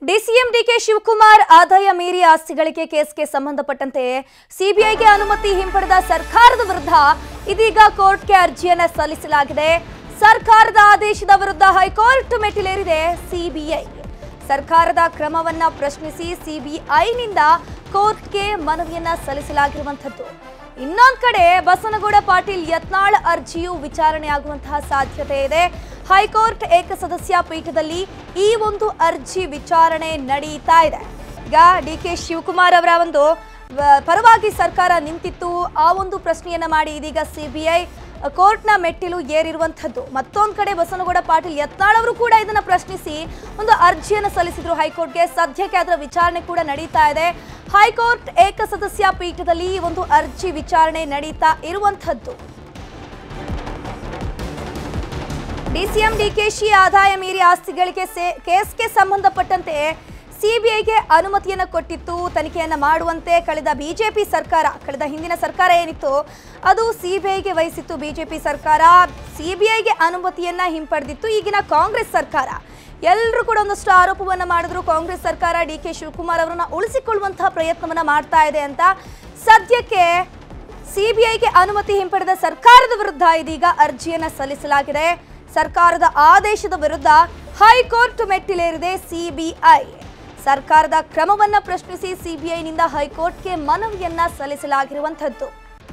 DCM DK Shivakumar ಆದಾಯ ಮೀರಿ ಆಸ್ತಿಗಳಿಗೆ ಕೇಸ್ಗೆ ಸಂಬಂಧಪಟ್ಟಂತೆ ಸಿಬಿಐಗೆ ಅನುಮತಿ ಹಿಂಪಡೆದ ಸರ್ಕಾರದ ವಿರುದ್ಧ ಇದೀಗ ಕೋರ್ಟ್ಗೆ ಅರ್ಜಿಯನ್ನ ಸಲ್ಲಿಸಲಾಗಿದೆ ಸರ್ಕಾರದ ಆದೇಶದ ವಿರುದ್ಧ ಹೈಕೋರ್ಟ್ ಮೆಟ್ಟಿಲೇರಿದೆ ಸಿಬಿಐ ಸರ್ಕಾರದ ಕ್ರಮವನ್ನ ಪ್ರಶ್ನಿಸಿ ಸಿಬಿಐನಿಂದ ಕೋರ್ಟ್ಗೆ ಮನವಿಯನ್ನ ಸಲ್ಲಿಸಲಾಗಿರುವಂಥದ್ದು ಇನ್ನೊಂದ್ ಕಡೆ ಬಸನಗೌಡ ಪಾಟೀಲ್ ಯತ್ನಾಳ್ ಅರ್ಜಿಯು ವಿಚಾರಣೆ ಆಗುವಂತಹ ಸಾಧ್ಯತೆ ಇದೆ ಹೈಕೋರ್ಟ್ ಏಕಸದಸ್ಯ ಪೀಠದಲ್ಲಿ ಈ ಒಂದು ಅರ್ಜಿ ವಿಚಾರಣೆ ನಡೀತಾ ಇದೆ ಈಗ ಡಿ ಕೆ ಶಿವಕುಮಾರ್ ಅವರ ಒಂದು ವ- ಪರವಾಗಿ ಸರ್ಕಾರ ನಿಂತಿತ್ತು ಆ ಒಂದು ಪ್ರಶ್ನೆಯನ್ನ ಮಾಡಿ ಇದೀಗ ಸಿಬಿಐ ಕೋರ್ಟ್ನ ಮೆಟ್ಟಿಲು ಏರಿರುವಂಥದ್ದು ಮತ್ತೊಂದು ಕಡೆ ಬಸನಗೌಡ ಪಾಟೀಲ್ ಯತ್ನಾಳ್ ಅವರು ಕೂಡ ಇದನ್ನ ಪ್ರಶ್ನಿಸಿ ಒಂದು ಅರ್ಜಿಯನ್ನು ಸಲ್ಲಿಸಿದ್ರು ಹೈಕೋರ್ಟ್ಗೆ ಸದ್ಯಕ್ಕೆ ಅದರ ವಿಚಾರಣೆ ಕೂಡ ನಡೀತಾ ಇದೆ ಹೈಕೋರ್ಟ್ ಏಕಸದಸ್ಯ ಪೀಠದಲ್ಲಿ ಈ ಒಂದು ಅರ್ಜಿ ವಿಚಾರಣೆ ನಡೀತಾ ಇರುವಂಥದ್ದು ಡಿಸಿಎಂ ಡಿಕೆಶಿ ಆದಾಯ ಮೀರಿ ಆಸ್ತಿಗಳಿಗೆ ಸೇ- ಕೇಸ್ಗೆ ಸಂಬಂಧಪಟ್ಟಂತೆ ಸಿಬಿಐಗೆ ಅನುಮತಿಯನ್ನು ಕೊಟ್ಟಿತ್ತು ತನಿಖೆಯನ್ನ ಮಾಡುವಂತೆ ಕಳೆದ ಬಿಜೆಪಿ ಸರ್ಕಾರ ಕಳೆದ ಹಿಂದಿನ ಸರ್ಕಾರ ಏನಿತ್ತು ಅದು ಸಿಬಿಐಗೆ ವಹಿಸಿತ್ತು ಬಿಜೆಪಿ ಸರ್ಕಾರ ಸಿಬಿಐಗೆ ಅನುಮತಿಯನ್ನ ಹಿಂಪಡೆದಿತ್ತು ಈಗಿನ ಕಾಂಗ್ರೆಸ್ ಸರ್ಕಾರ ಎಲ್ಲರೂ ಕೂಡ ಒಂದಷ್ಟು ಆರೋಪವನ್ನ ಮಾಡಿದ್ರು ಕಾಂಗ್ರೆಸ್ ಸರ್ಕಾರ ಡಿ ಕೆ ಶಿವಕುಮಾರ್ ಅವರನ್ನ ಉಳಿಸಿಕೊಳ್ಳುವಂತಹ ಪ್ರಯತ್ನವನ್ನ ಮಾಡ್ತಾ ಇದೆ ಅಂತ ಸದ್ಯಕ್ಕೆ ಸಿಬಿಐಗೆ ಅನುಮತಿ ಹಿಂಪಡೆದ ಸರ್ಕಾರದ ವಿರುದ್ಧ ಇದೀಗ ಅರ್ಜಿಯನ್ನ ಸಲ್ಲಿಸಲಾಗಿದೆ ಸರ್ಕಾರದ ಆದೇಶದ ವಿರುದ್ಧ ಹೈಕೋರ್ಟ್ ಮೆಟ್ಟಿಲೇರಿದೆ ಸಿಬಿಐ ಸರ್ಕಾರದ ಕ್ರಮವನ್ನ ಪ್ರಶ್ನಿಸಿ ಸಿಬಿಐನಿಂದ ಹೈಕೋರ್ಟ್ಗೆ ಮನವಿಯನ್ನ ಸಲ್ಲಿಸಲಾಗಿರುವಂಥದ್ದು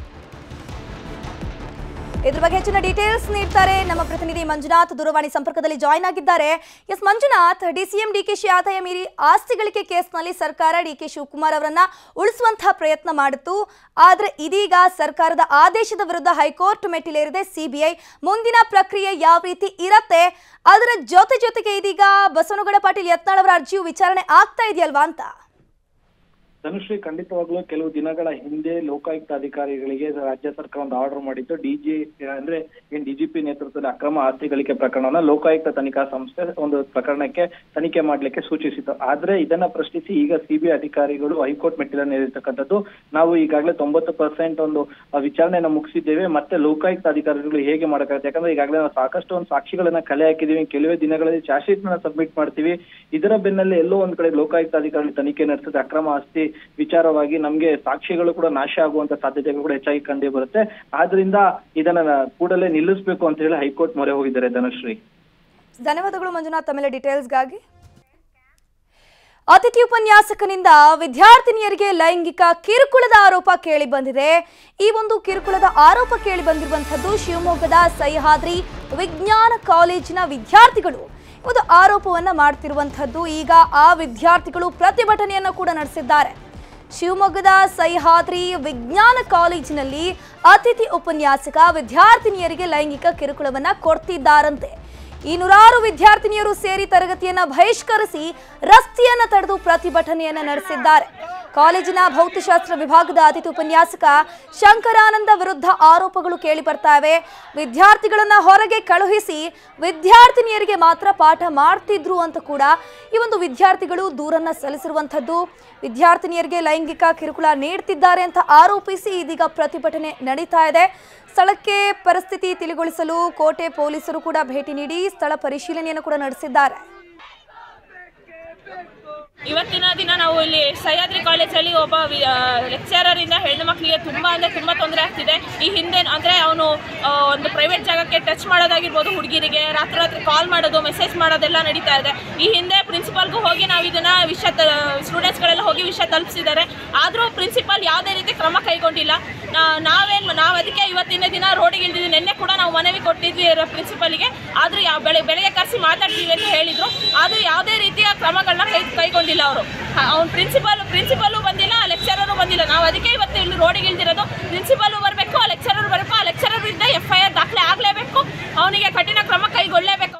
ಇದ್ರ ಬಗ್ಗೆ ಹೆಚ್ಚಿನ ಡೀಟೇಲ್ಸ್ ನೀಡ್ತಾರೆ ನಮ್ಮ ಪ್ರತಿನಿಧಿ ಮಂಜುನಾಥ್ ದೂರವಾಣಿ ಸಂಪರ್ಕದಲ್ಲಿ ಜಾಯ್ನ್ ಆಗಿದ್ದಾರೆ ಎಸ್ ಮಂಜುನಾಥ್ ಡಿಸಿಎಂ ಡಿಕೆಶಿ ಆದಾಯ ಮೀರಿ ಆಸ್ತಿ ಗಳಿಕೆ ಕೇಸ್ನಲ್ಲಿ ಸರ್ಕಾರ ಡಿಕೆ ಶಿವಕುಮಾರ್ ಅವರನ್ನ ಉಳಿಸುವಂತಹ ಪ್ರಯತ್ನ ಮಾಡಿತ್ತು ಆದ್ರೆ ಇದೀಗ ಸರ್ಕಾರದ ಆದೇಶದ ವಿರುದ್ಧ ಹೈಕೋರ್ಟ್ ಮೆಟ್ಟಿಲೇರಿದೆ ಸಿಬಿಐ ಮುಂದಿನ ಪ್ರಕ್ರಿಯೆ ಯಾವ ರೀತಿ ಇರತ್ತೆ ಅದರ ಜೊತೆ ಜೊತೆಗೆ ಇದೀಗ ಬಸವನಗೌಡ ಪಾಟೀಲ್ ಯತ್ನಾಳ್ ಅವರ ಅರ್ಜಿಯು ವಿಚಾರಣೆ ಆಗ್ತಾ ಇದೆಯಲ್ವಾ ಅಂತ ಧನುಶ್ರೀ ಖಂಡಿತವಾಗ್ಲೂ ಕೆಲವು ದಿನಗಳ ಹಿಂದೆ ಲೋಕಾಯುಕ್ತ ಅಧಿಕಾರಿಗಳಿಗೆ ರಾಜ್ಯ ಸರ್ಕಾರ ಒಂದು ಆರ್ಡರ್ ಮಾಡಿತ್ತು ಡಿಜಿ ಅಂದ್ರೆ ಏನ್ ಡಿಜಿಪಿ ನೇತೃತ್ವದಲ್ಲಿ ಅಕ್ರಮ ಆಸ್ತಿ ಗಳಿಕೆ ಪ್ರಕರಣವನ್ನ ಲೋಕಾಯುಕ್ತ ತನಿಖಾ ಸಂಸ್ಥೆ ಒಂದು ಪ್ರಕರಣಕ್ಕೆ ತನಿಖೆ ಮಾಡ್ಲಿಕ್ಕೆ ಸೂಚಿಸಿತ್ತು ಆದ್ರೆ ಇದನ್ನ ಪ್ರಶ್ನಿಸಿ ಈಗ ಸಿಬಿಐ ಅಧಿಕಾರಿಗಳು ಹೈಕೋರ್ಟ್ ಮೆಟ್ಟಿಲನ್ನು ಏರಿರ್ತಕ್ಕಂಥದ್ದು ನಾವು ಈಗಾಗಲೇ ತೊಂಬತ್ತು ಪರ್ಸೆಂಟ್ ಒಂದು ಆ, ವಿಚಾರಣೆಯನ್ನ ಮುಗಿಸಿದ್ದೇವೆ ಮತ್ತೆ ಲೋಕಾಯುಕ್ತ ಅಧಿಕಾರಿಗಳು ಹೇಗೆ ಮಾಡಕ್ಕಾಗುತ್ತೆ ಯಾಕಂದ್ರೆ ಈಗಾಗಲೇ ನಾವು ಸಾಕಷ್ಟು ಒಂದು ಸಾಕ್ಷಿಗಳನ್ನ ಕಲೆ ಹಾಕಿದೀವಿ ಕೆಲವೇ ದಿನಗಳಲ್ಲಿ ಚಾರ್ಜ್ ಶೀಟ್ ನ ಸಬ್ಮಿಟ್ ಮಾಡ್ತೀವಿ ಇದರ ಬೆನ್ನಲ್ಲೇ ಎಲ್ಲೋ ಒಂದ್ ಕಡೆ ಲೋಕಾಯುಕ್ತ ಅಧಿಕಾರಿಗಳು ತನಿಖೆ ನಡೆಸಿದ ಅಕ್ರಮ ಆಸ್ತಿ ವಿಚಾರವಾಗಿ ನಮ್ಗೆ ಸಾಕ್ಷಿಗಳು ಕೂಡ ನಾಶ ಆಗುವಂತ ಸಾಧ್ಯತೆಗಳು ಕೂಡ ಹೆಚ್ಚಾಗಿ ಕಂಡು ಬರುತ್ತೆ ಆದ್ರಿಂದ ಇದನ್ನ ಕೂಡಲೇ ನಿಲ್ಲಿಸಬೇಕು ಅಂತ ಹೇಳಿ ಹೈಕೋರ್ಟ್ ಮೊರೆ ಹೋಗಿದ್ದಾರೆ ಧನುಶ್ರೀ ಧನ್ಯವಾದಗಳು ಮಂಜುನಾಥ್ ತಮ್ಮೆಲ್ಲ ಡೀಟೇಲ್ಸ್ಗಾಗಿ ಅತಿಥಿ ಉಪನ್ಯಾಸಕನಿಂದ ವಿದ್ಯಾರ್ಥಿನಿಯರಿಗೆ ಲೈಂಗಿಕ ಕಿರುಕುಳದ ಆರೋಪ ಕೇಳಿ ಬಂದಿದೆ ಈ ಒಂದು ಕಿರುಕುಳದ ಆರೋಪ ಕೇಳಿ ಬಂದಿರುವಂತದ್ದು ಶಿವಮೊಗ್ಗದ ಸಹ್ಯಾದ್ರಿ ವಿಜ್ಞಾನ ಕಾಲೇಜಿನ ವಿದ್ಯಾರ್ಥಿಗಳು ಒಂದು ಆರೋಪವನ್ನ ಮಾಡ್ತಿರುವಂತದ್ದು ಈಗ ಆ ವಿದ್ಯಾರ್ಥಿಗಳು ಪ್ರತಿಭಟನೆಯನ್ನು ಕೂಡ ನಡೆಸಿದ್ದಾರೆ ಶಿವಮೊಗ್ಗದ ಸಹ್ಯಾದ್ರಿ ವಿಜ್ಞಾನ ಕಾಲೇಜಿನಲ್ಲಿ ಅತಿಥಿ ಉಪನ್ಯಾಸಕ ವಿದ್ಯಾರ್ಥಿನಿಯರಿಗೆ ಲೈಂಗಿಕ ಕಿರುಕುಳವನ್ನ ಕೊಡ್ತಿದ್ದಾರಂತೆ ಈ ನೂರಾರು ವಿದ್ಯಾರ್ಥಿನಿಯರು ಸೇರಿ ತರಗತಿಯನ್ನ ಬಹಿಷ್ಕರಿಸಿ ರಸ್ತೆಯನ್ನ ತಡೆದು ಪ್ರತಿಭಟನೆಯನ್ನ ನಡೆಸಿದ್ದಾರೆ ಕಾಲೇಜಿನ ಭೌತಶಾಸ್ತ್ರ ವಿಭಾಗದ ಅತಿಥಿ ಉಪನ್ಯಾಸಕ ಶಂಕರಾನಂದ ವಿರುದ್ಧ ಆರೋಪಗಳು ಕೇಳಿ ಬರ್ತಾ ಇವೆ ವಿದ್ಯಾರ್ಥಿಗಳನ್ನ ಹೊರಗೆ ಕಳುಹಿಸಿ ವಿದ್ಯಾರ್ಥಿನಿಯರಿಗೆ ಮಾತ್ರ ಪಾಠ ಮಾಡ್ತಿದ್ರು ಅಂತ ಕೂಡ ಈ ಒಂದು ವಿದ್ಯಾರ್ಥಿಗಳು ದೂರನ್ನ ಸಲ್ಲಿಸಿರುವಂಥದ್ದು ವಿದ್ಯಾರ್ಥಿನಿಯರಿಗೆ ಲೈಂಗಿಕ ಕಿರುಕುಳ ನೀಡ್ತಿದ್ದಾರೆ ಅಂತ ಆರೋಪಿಸಿ ಇದೀಗ ಪ್ರತಿಭಟನೆ ನಡೀತಾ ಇದೆ ಸ್ಥಳಕ್ಕೆ ಪರಿಸ್ಥಿತಿ ತಿಳಿಗೊಳಿಸಲು ಕೋಟೆ ಪೊಲೀಸರು ಕೂಡ ಭೇಟಿ ನೀಡಿ ಸ್ಥಳ ಪರಿಶೀಲನೆಯನ್ನು ಕೂಡ ನಡೆಸಿದ್ದಾರೆ ಇವತ್ತಿನ ದಿನ ನಾವು ಇಲ್ಲಿ ಸಹ್ಯಾದ್ರಿ ಕಾಲೇಜಲ್ಲಿ ಒಬ್ಬ ಲೆಕ್ಚರರ್ ಇಂದ ಹೆಣ್ಣು ಮಕ್ಕಳಿಗೆ ತುಂಬಾ ಅಂದ್ರೆ ತುಂಬಾ ತೊಂದರೆ ಆಗ್ತಿದೆ ಈ ಹಿಂದೆ ಅಂದ್ರೆ ಅವನು ಒಂದು ಪ್ರೈವೇಟ್ ಜಾಗಕ್ಕೆ ಟಚ್ ಮಾಡೋದಾಗಿರ್ಬೋದು ಹುಡುಗಿರಿಗೆ ರಾತ್ರಿ ರಾತ್ರಿ ಕಾಲ್ ಮಾಡೋದು ಮೆಸೇಜ್ ಮಾಡೋದೆಲ್ಲ ನಡೀತಾ ಇದೆ ಈ ಹಿಂದೆ ಪ್ರಿನ್ಸಿಪಾಲ್ಗೂ ಹೋಗಿ ನಾವು ಇದನ್ನ ವಿಷಯ ಸ್ಟೂಡೆಂಟ್ಸ್ಗಳೆಲ್ಲ ಹೋಗಿ ವಿಷಯ ತಲುಪಿಸಿದ್ದಾರೆ ಆದರೂ ಪ್ರಿನ್ಸಿಪಾಲ್ ಯಾವುದೇ ರೀತಿ ಕ್ರಮ ಕೈಗೊಂಡಿಲ್ಲ ನಾ- ನಾವೇನ್ ನಾವು ಅದಕ್ಕೆ ಇವತ್ತಿನ ದಿನ ರೋಡಿಗೆ ಇಳಿದಿದ್ವಿ ನಿನ್ನೆ ಕೂಡ ನಾವು ಮನವಿ ಕೊಟ್ಟಿದ್ವಿ ಪ್ರಿನ್ಸಿಪಾಲಿಗೆ ಆದರೂ ಯಾವ ಬೆಳೆ ಬೆಳಗ್ಗೆ ಕರೆಸಿ ಮಾತಾಡ್ತೀವಿ ಅಂತ ಹೇಳಿದ್ರು ಆದರೂ ಯಾವುದೇ ರೀತಿಯ ಕ್ರಮಗಳನ್ನ ಕೈ ಕೈಗೊಂಡಿಲ್ಲ ಅವರು ಅವ್ನು ಪ್ರಿನ್ಸಿಪಾಲ್ ಪ್ರಿನ್ಸಿಪಾಲು ಬಂದಿಲ್ಲ ಲೆಕ್ಚರರು ಬಂದಿಲ್ಲ ನಾವು ಅದಕ್ಕೆ ಇವತ್ತು ಇಲ್ಲಿ ರೋಡಿಗೆ ಇಳಿದಿರೋದು ಪ್ರಿನ್ಸಿಪಾಲು ಬರಬೇಕು ಆ ಲೆಕ್ಚರರ್ ಬರಬೇಕು ಆ ಲೆಕ್ಚರರ್ ವಿರುದ್ಧ ಎಫ್ ಐ ಆರ್ ದಾಖಲೆ ಆಗಲೇಬೇಕು ಅವನಿಗೆ ಕಠಿಣ ಕ್ರಮ ಕೈಗೊಳ್ಳಲೇಬೇಕು